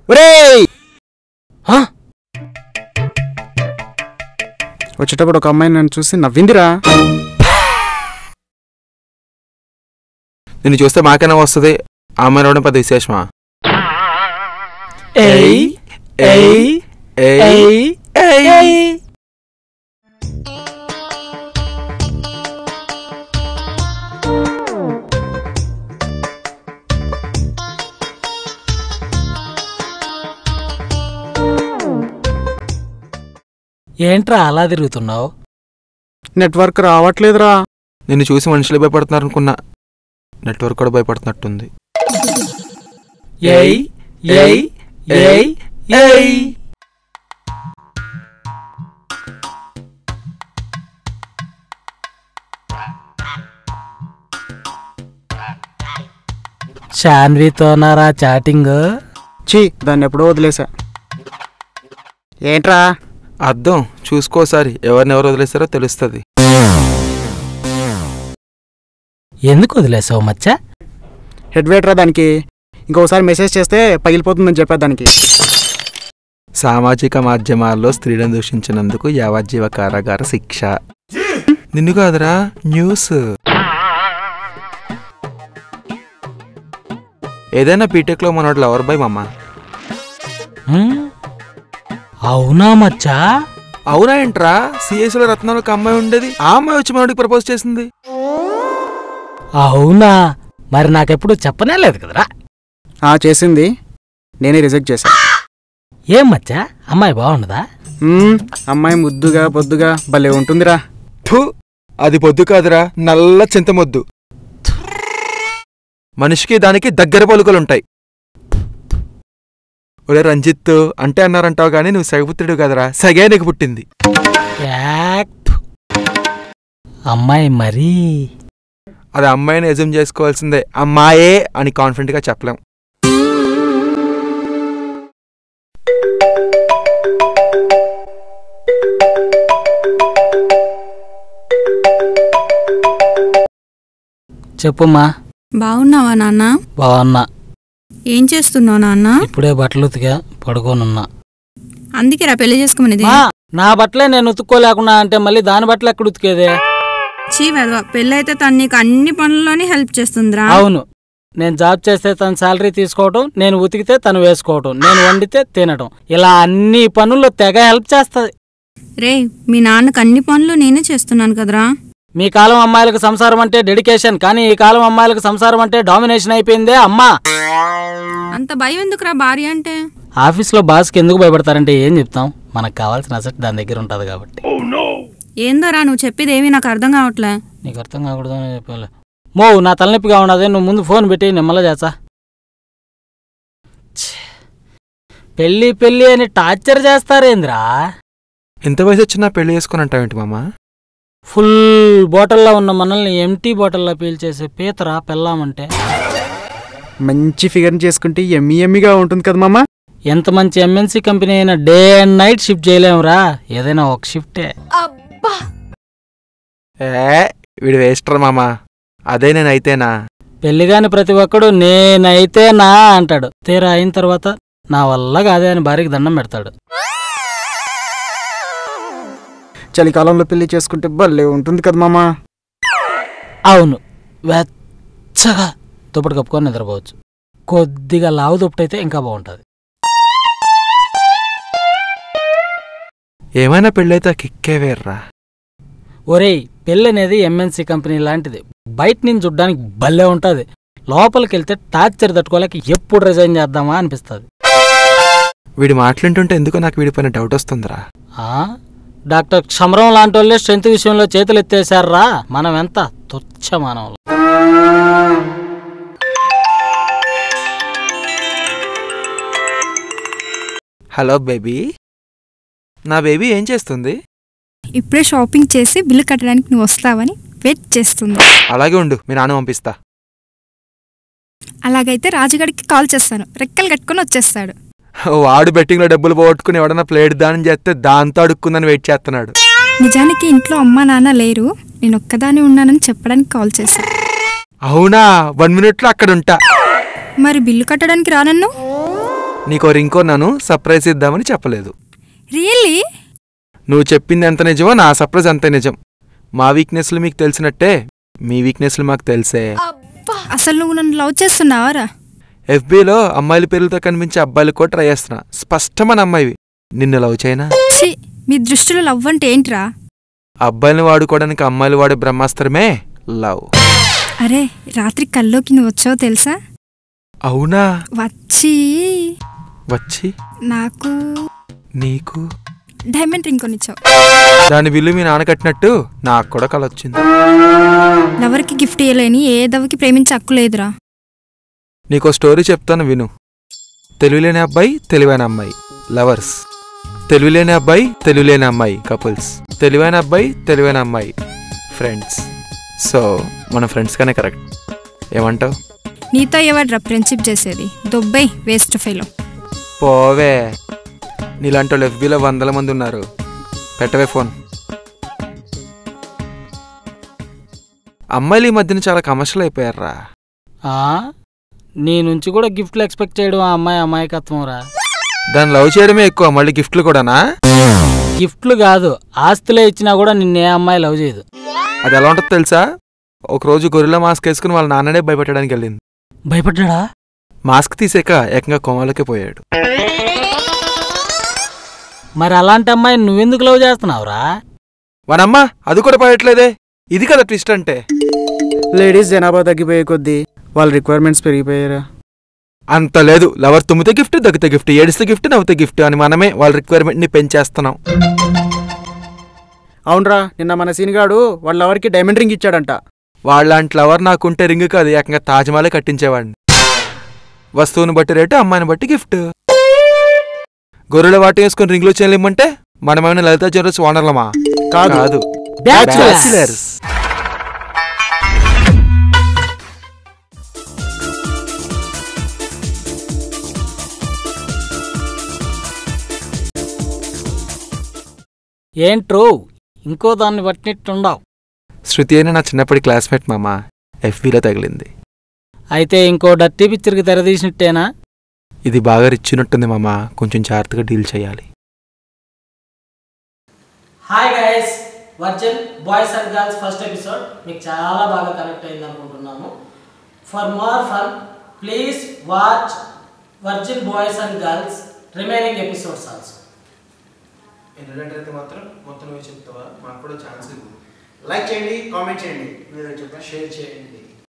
ఒరేయ్ హా? వచ్చేటప్పుడు ఒక అమ్మాయి నన్ను చూసి నవ్విందిరా నిన్ను చూస్తే మాకైనా వస్తుంది ఆ అమ్మాయి రావడం పెద్ద విశేషమా ఏయ్ ఏయ్ ఏయ్ ఏయ్ ఏయ్ ఏంట్రా అలా తిరుగుతున్నావు నెట్వర్క్ రావట్లేదురా నిన్ను చూసి మనుషులు భయపడుతున్నారు అనుకున్నా నెట్వర్క్ కూడా భయపడుతున్నట్టుంది ఏయ్ ఏయ్ ఏయ్ ఏయ్ శాన్వితోనారా చాటింగ్ చీ దాన్ని ఎప్పుడో వదిలేసా ఏంట్రా అర్థం చూసుకోసారి ఎవరిని ఎవరు వదిలేస్తారో తెలుస్తుంది ఎందుకు వదిలేసావు మచ్చా హెడ్ వెయిట్ రా దానికి ఇంకోసారి మెసేజ్ చేస్తే పగిలిపోతుందని చెప్పా దానికి సామాజిక మాధ్యమాల్లో స్త్రీలను దూషించినందుకు యావజ్జీవ కారాగార శిక్ష నిన్ను కాదురా న్యూస్ ఏదైనా బీటెక్లో మనోడు లవర్ బై మమ్మ హ్మ్? అవునా మచ్చా అవునా ఏంట్రా సిఎస్లో రత్నంలో ఒక అమ్మాయి ఉండేది ఆ అమ్మాయి వచ్చి మనోడికి ప్రపోజ్ చేసింది అవునా మరి నాకెప్పుడు చెప్పనే లేదు కదరా ఆ చేసింది నేనే రిజెక్ట్ చేశా ఏం మచ్చా అమ్మాయి బాగుండదా మ్మ్, అమ్మాయి ముద్దుగా బొద్దుగా భలే ఉంటుందిరా థు అది పొద్దు కాదురా నల్ల చింతమొద్దు మనిషికి దానికి దగ్గర పలుకలుంటాయి ఒరే రంజిత్ అంటే అన్నారంటావు కానీ నువ్వు సగపుత్రుడు కదరా సగే నీకు పుట్టింది యాక్. అమ్మాయి మరీ అది అమ్మాయిని ఎజుమ్ చేసుకోవాల్సిందే అమ్మాయే అని కాన్ఫిడెంట్గా చెప్పలేం చెప్పుమ్మా బాగున్నావా నాన్న బాగున్నా ఏం చేస్తున్నావు నాన్న ఇప్పుడే బట్టలు ఉతిగా పడుకోనున్నా అందుకే రా పెళ్లి చేసుకోమనేది మా, నా బట్టలే నేను ఉతుక్కోలేకున్నా అంటే మళ్ళీ దాని బట్టలు ఎక్కడ ఉతికేదే చీ వెదవ పెళ్ళైతే తను నీకు అన్ని పనుల్లోనే హెల్ప్ చేస్తుందిరా అవును నేను జాబ్ చేస్తే తన శాలరీ తీసుకోవటం నేను ఉతికితే తను వేసుకోవటం నేను వండితే తినటం ఇలా అన్ని పనుల్లో తెగ హెల్ప్ చేస్తుంది రే మీ నాన్నకు అన్ని పనులు నేనే చేస్తున్నాను కదరా మీ కాలం అమ్మాయిలకు సంసారం అంటే డెడికేషన్ కానీ ఈ కాలం అమ్మాయిలకు సంసారం అంటే డామినేషన్ అయిపోయిందే అమ్మా అంత భయం ఎందుకురా భార్య అంటే ఆఫీస్లో బాస్కి ఎందుకు భయపడతారంటే ఏం చెప్తాం మనకు కావాల్సిన అసెట్ దాని దగ్గర ఉంటుంది కాబట్టి ఏందోరా నువ్వు చెప్పేది ఏమీ నాకు అర్థం కావట్లే నీకు అర్థం కాకూడదని చెప్పాలి మో నా తలనొప్పిగా ఉన్నది నువ్వు ముందు ఫోన్ పెట్టి నిమ్మల చేస్తా ఛే. పెళ్ళి పెళ్ళి అని టార్చర్ చేస్తారేంద్రా ఎంత వయసు వచ్చినా పెళ్లి చేసుకుని అంటావేంటి మామ ఫుల్ బాటిల్లో ఉన్న మనల్ని ఎంటీ బాటిల్లో పీల్చేసే పీతరా పెళ్ళామంటే మంచి ఫిగర్ని చేసుకుంటే ఎమ్మి ఎమ్మిగా ఉంటుంది కదా మామ ఎంత మంచి ఎంఎన్సీ కంపెనీ అయినా డే అండ్ నైట్ షిఫ్ట్ చేయలేమురా ఏదైనా ఒక షిఫ్టే ఏ వీడు వేస్టర్ మామ అదే నేనైతేనా పెళ్లిగాని ప్రతి ఒక్కడు నేనైతే నా అంటాడు తీరా అయిన తర్వాత నా వల్ల కాదే అని భార్యకి దండం పెడతాడు చలికాలంలో పెళ్లి చేసుకుంటే భలే ఉంటుంది కదా మామ అవును వెచ్చగా దుప్పటి కప్పుకొని నిద్రపోవచ్చు కొద్దిగా లావు దుప్పటైతే ఇంకా బాగుంటుంది ఏమైనా పెళ్ళైతే ఆ కిక్కే వేర్రా ఒరేయ్ పెళ్ళి అనేది ఎంఎన్సీ కంపెనీ లాంటిది బయట నుంచి చూడ్డానికి భలే ఉంటుంది లోపలికి వెళ్తే టార్చర్ తట్టుకోలేక ఎప్పుడు రిజైన్ చేద్దామా అనిపిస్తుంది వీడి మాట్లాడుతుంటే ఎందుకో నాకు వీడి పైన డౌట్ వస్తుందిరా ఆ? డాక్టర్ క్షమరం లాంటి వాళ్ళే స్ట్రెంత్ విషయంలో చేతులు ఎత్తేశారా మనం ఎంత తుచ్చ మానవులు హలో బేబీ నా బేబీ ఏం చేస్తుంది ఇప్పుడే షాపింగ్ చేసి బిల్లు కట్టడానికి నువ్వు వస్తావని వెయిట్ చేస్తుంది అలాగే ఉండు మీ నాన్న పంపిస్తా అలాగైతే రాజుగాడికి కాల్ చేస్తాను రెక్కలు కట్టుకొని వచ్చేస్తాడు వాడు బెట్టింగ్లో డబ్బులు పోగొట్టుకుని ఎవడన్నా ప్లేట్ దానం చేస్తే దాంతో అడుక్కుందని వెయిట్ చేస్తున్నాడు నిజానికి ఇంట్లో అమ్మా నాన్న లేరు నేను ఒక్కదాని ఉన్నానని చెప్పడానికి కాల్ చేశాను అవునా వన్ మినిట్లో అక్కడ ఉంటా మరి బిల్లు కట్టడానికి రానన్ను నీకో రింకోన్నాను సర్ప్రైజ్ ఇద్దామని చెప్పలేదు రియల్లీ నువ్వు చెప్పింది ఎంత నిజమో నా సర్ప్రైజ్ అంతే నిజం మా వీక్నెస్లు మీకు తెలిసినట్టే మీ వీక్నెస్లు మాకు తెలిసే అసలు నువ్వు నన్ను లవ్ చేస్తున్నావారా ఎఫ్బీలో అమ్మాయిల పేర్లతో కనిపించే అబ్బాయిలు కూడా ట్రై చేస్తున్నా స్పష్టమైన అమ్మాయివి నిన్ను లవ్ చేయనా ఛీ మీ దృష్టిలో లవ్ అంటే ఏంట్రా అబ్బాయిని వాడుకోవడానికి అమ్మాయిలు వాడే బ్రహ్మాస్త్రమే లవ్ అరే రాత్రి కల్లోకి నువ్వు వచ్చావో తెలుసా అవునా వచ్చి వచ్చి నాకు నీకు డైమండ్ రింగ్ కొనిచ్చావు దాని బిల్లు మీ నాన్న కట్టినట్టు నాకు కూడా కల వచ్చింది లవర్కి గిఫ్ట్ ఇవ్వలేని ఏ దవ్వకి ప్రేమించే హక్కు లేదురా నీకో స్టోరీ చెప్తాను విను తెలివిలేని అబ్బాయి తెలివైన అమ్మాయి లవర్స్ తెలివిలేని అబ్బాయి తెలివిలేని అమ్మాయి కపుల్స్ తెలివైన అబ్బాయి తెలివైన అమ్మాయి ఫ్రెండ్స్ సో మన ఫ్రెండ్స్ గానే కరెక్ట్ ఏమంటావు నీతో ఎవడ్రా ఫ్రెండ్షిప్ చేసేది దొబ్బై వేస్ట్ ఫెయిలో పోవే నీలాంటి వాళ్ళు ఎఫ్బీలో వందల మంది ఉన్నారు పెట్టవే ఫోన్ అమ్మాయిలు ఈ మధ్యన చాలా కమర్షియల్ అయిపోయారా ఆ? నీ నుంచి కూడా గిఫ్ట్లు ఎక్స్పెక్ట్ చేయడం ఆ అమ్మాయి అమాయకత్వం రా దాన్ని లవ్ చేయడమే ఎక్కువ మళ్ళీ గిఫ్ట్లు కూడానా గిఫ్ట్లు కాదు ఆస్తులే ఇచ్చినా కూడా నిన్నే అమ్మాయి లవ్ చేయదు అది ఎలా ఉంటుందో తెలుసా ఒకరోజు గొరిల్లా మాస్క్ వేసుకుని వాళ్ళ నాన్ననే భయపెట్టడానికి వెళ్ళింది భయపడ్డా మాస్క్ తీసాక ఏకంగా కోమాలోకి పోయాడు మరి అలాంటి అమ్మాయి నువ్వెందుకు లవ్ చేస్తున్నావురా వానమ్మ అది కూడా పోయట్లేదే ఇది కదా ట్విస్ట్ అంటే లేడీస్ జనాభా తగ్గిపోయే కొద్దీ వాళ్ళ రిక్వైర్మెంట్స్ పెరిగిపోయారా అంత లేదు లవర్ తుమ్మితే గిఫ్ట్ దగ్గితే గిఫ్ట్ ఏడిస్తే గిఫ్ట్ నవ్వుతే గిఫ్ట్ అని మనమే వాళ్ళ రిక్వైర్మెంట్ ని పెంచేస్తున్నాం అవునరా నిన్న మన సీన్గాడు వాళ్ళ లవర్కి డైమండ్ రింగ్ ఇచ్చాడంట వాళ్ళంటి లవర్ నాకుంటే రింగ్ కాదు ఏకంగా తాజ్మహలే కట్టించేవాడిని వస్తువుని బట్టి రేటు అమ్మాయిని బట్టి గిఫ్ట్ గొర్రెల వాటి వేసుకుని రింగ్లో చేయలేమంటే మనమేమైనా లలిత జ్యువెలర్స్ ఓనర్లమా కాదు. కాదు Bachelors. Bachelors. ఏంట్రో ఇంకో దాన్ని పట్టినట్టుండవు శృతి అయిన నా చిన్నప్పటి క్లాస్మేట్ మామ ఎఫ్బీలో తగిలింది అయితే ఇంకో డర్టీ పిక్చర్కి తెరదీసినట్టేనా ఇది బాగా రిచ్చినట్టుంది మామ కొంచెం జాగ్రత్తగా డీల్ చేయాలి hi guys virgin boys and girls first episode మీకు చాలా బాగా కనెక్ట్ అయింది అనుకుంటున్నాము for more fun please watch virgin boys and girls remaining episodes also అయితే మాత్రం మొత్తం నువ్వు చెప్తావా మాకు కూడా ఛాన్స్ లైక్ చేయండి కామెంట్ చేయండి షేర్ చేయండి